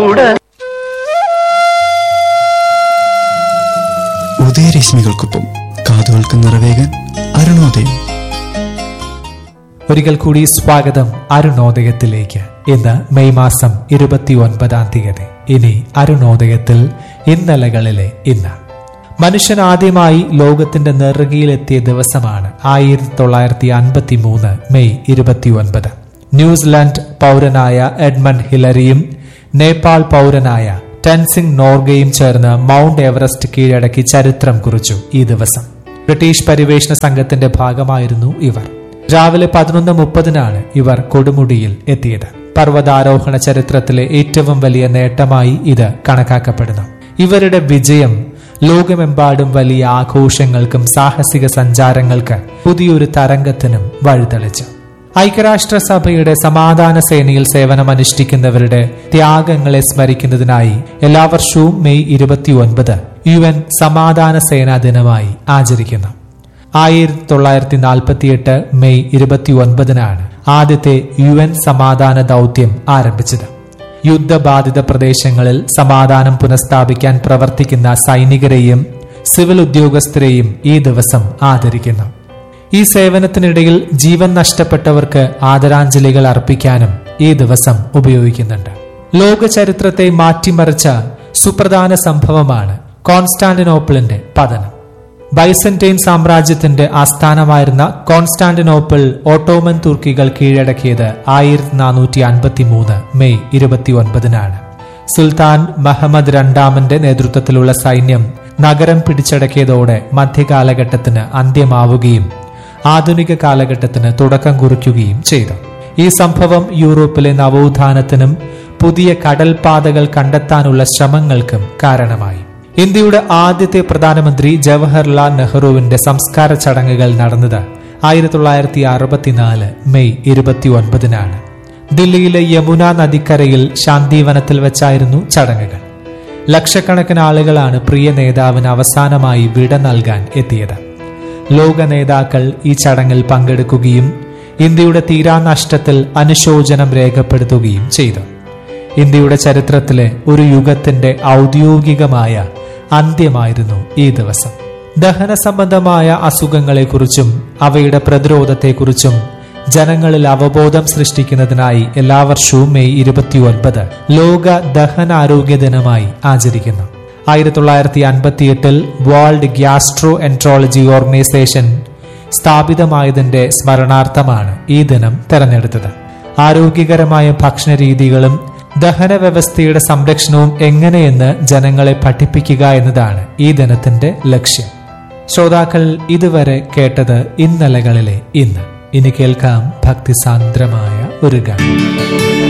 ഉദയരശ്മികൾക്കൊപ്പം കാതുകൾക്ക് നിറവേകാൻ അരുണോദയം ഒരിക്കൽ കൂടി സ്വാഗതം അരുണോദയത്തിലേക്ക് ഇന്ന് മെയ് മാസം ഇരുപത്തി ഒൻപതാം തീയതി ഇനി അരുണോദയത്തിൽ ഇന്നലകളിലെ ഇന്ന് മനുഷ്യൻ ആദ്യമായി ലോകത്തിന്റെ നെറുകയിലെത്തിയ ദിവസമാണ് ആയിരത്തി തൊള്ളായിരത്തി അൻപത്തി മൂന്ന് മെയ് ഇരുപത്തി ഒൻപത് ന്യൂസിലാൻഡ് പൗരനായ എഡ്മണ്ട് ഹിലറിയും നേപ്പാൾ പൗരനായ ടെൻസിംഗ് നോർഗയും ചേർന്ന് മൗണ്ട് എവറസ്റ്റ് കീഴടക്കി ചരിത്രം കുറിച്ചു ഈ ദിവസം ബ്രിട്ടീഷ് പരിവേഷണ സംഘത്തിന്റെ ഭാഗമായിരുന്നു ഇവർ രാവിലെ പതിനൊന്ന് മുപ്പതിനാണ് ഇവർ കൊടുമുടിയിൽ എത്തിയത് പർവ്വതാരോഹണ ചരിത്രത്തിലെ ഏറ്റവും വലിയ നേട്ടമായി ഇത് കണക്കാക്കപ്പെടുന്നു ഇവരുടെ വിജയം ലോകമെമ്പാടും വലിയ ആഘോഷങ്ങൾക്കും സാഹസിക സഞ്ചാരങ്ങൾക്ക് പുതിയൊരു തരംഗത്തിനും വഴിതെളിച്ചു ഐക്യരാഷ്ട്രസഭയുടെ സമാധാന സേനയിൽ സേവനമനുഷ്ഠിക്കുന്നവരുടെ ത്യാഗങ്ങളെ സ്മരിക്കുന്നതിനായി എല്ലാ വർഷവും മെയ് ഇരുപത്തി ഒൻപത് യു എൻ സമാധാന സേനാ ദിനമായി ആചരിക്കുന്നു ആയിരത്തി തൊള്ളായിരത്തി നാൽപ്പത്തിയെട്ട് മെയ് ഇരുപത്തി ഒൻപതിനാണ് ആദ്യത്തെ യു എൻ സമാധാന ദൗത്യം ആരംഭിച്ചത് യുദ്ധബാധിത പ്രദേശങ്ങളിൽ സമാധാനം പുനഃസ്ഥാപിക്കാൻ പ്രവർത്തിക്കുന്ന സൈനികരെയും സിവിൽ ഉദ്യോഗസ്ഥരെയും ഈ ദിവസം ആദരിക്കുന്നു ഈ സേവനത്തിനിടയിൽ ജീവൻ നഷ്ടപ്പെട്ടവർക്ക് ആദരാഞ്ജലികൾ അർപ്പിക്കാനും ഈ ദിവസം ഉപയോഗിക്കുന്നുണ്ട് ലോക ചരിത്രത്തെ മാറ്റിമറിച്ച സുപ്രധാന സംഭവമാണ് കോൺസ്റ്റാന്റിനോപ്പിളിന്റെ പതനം ബൈസന്റൈൻ സാമ്രാജ്യത്തിന്റെ ആസ്ഥാനമായിരുന്ന കോൺസ്റ്റാന്റിനോപ്പിൾ ഓട്ടോമൻ തുർക്കികൾ കീഴടക്കിയത് ആയിരത്തി നാനൂറ്റി അൻപത്തി മൂന്ന് മെയ് ഇരുപത്തി ഒൻപതിനാണ് സുൽത്താൻ മഹമ്മദ് രണ്ടാമന്റെ നേതൃത്വത്തിലുള്ള സൈന്യം നഗരം പിടിച്ചടക്കിയതോടെ മധ്യകാലഘട്ടത്തിന് അന്ത്യമാവുകയും ആധുനിക കാലഘട്ടത്തിന് തുടക്കം കുറിക്കുകയും ചെയ്തു ഈ സംഭവം യൂറോപ്പിലെ നവോത്ഥാനത്തിനും പുതിയ കടൽപാതകൾ കണ്ടെത്താനുള്ള ശ്രമങ്ങൾക്കും കാരണമായി ഇന്ത്യയുടെ ആദ്യത്തെ പ്രധാനമന്ത്രി ജവഹർലാൽ നെഹ്റുവിന്റെ സംസ്കാര ചടങ്ങുകൾ നടന്നത് ആയിരത്തി തൊള്ളായിരത്തി അറുപത്തിനാല് മെയ് ഇരുപത്തി ഒൻപതിനാണ് ദില്ലിയിലെ യമുന നദിക്കരയിൽ ശാന്തിവനത്തിൽ വെച്ചായിരുന്നു ചടങ്ങുകൾ ലക്ഷക്കണക്കിന് ആളുകളാണ് പ്രിയ നേതാവിന് അവസാനമായി വിട നൽകാൻ എത്തിയത് ലോക നേതാക്കൾ ഈ ചടങ്ങിൽ പങ്കെടുക്കുകയും ഇന്ത്യയുടെ തീരാനഷ്ടത്തിൽ അനുശോചനം രേഖപ്പെടുത്തുകയും ചെയ്തു ഇന്ത്യയുടെ ചരിത്രത്തിലെ ഒരു യുഗത്തിന്റെ ഔദ്യോഗികമായ അന്ത്യമായിരുന്നു ഈ ദിവസം ദഹന സംബന്ധമായ അസുഖങ്ങളെക്കുറിച്ചും അവയുടെ പ്രതിരോധത്തെക്കുറിച്ചും ജനങ്ങളിൽ അവബോധം സൃഷ്ടിക്കുന്നതിനായി എല്ലാ വർഷവും മെയ് ഇരുപത്തി ഒൻപത് ലോക ദഹനാരോഗ്യ ദിനമായി ആചരിക്കുന്നു ആയിരത്തി തൊള്ളായിരത്തി അൻപത്തിയെട്ടിൽ വേൾഡ് ഗ്യാസ്ട്രോ എൻട്രോളജി ഓർഗനൈസേഷൻ സ്ഥാപിതമായതിന്റെ സ്മരണാർത്ഥമാണ് ഈ ദിനം തെരഞ്ഞെടുത്തത് ആരോഗ്യകരമായ ഭക്ഷണ രീതികളും ദഹന വ്യവസ്ഥയുടെ സംരക്ഷണവും എങ്ങനെയെന്ന് ജനങ്ങളെ പഠിപ്പിക്കുക എന്നതാണ് ഈ ദിനത്തിന്റെ ലക്ഷ്യം ശ്രോതാക്കൾ ഇതുവരെ കേട്ടത് ഇന്നലകളിലെ ഇന്ന് ഇനി കേൾക്കാം ഭക്തിസാന്ദ്രമായ ഒരു ഗാനം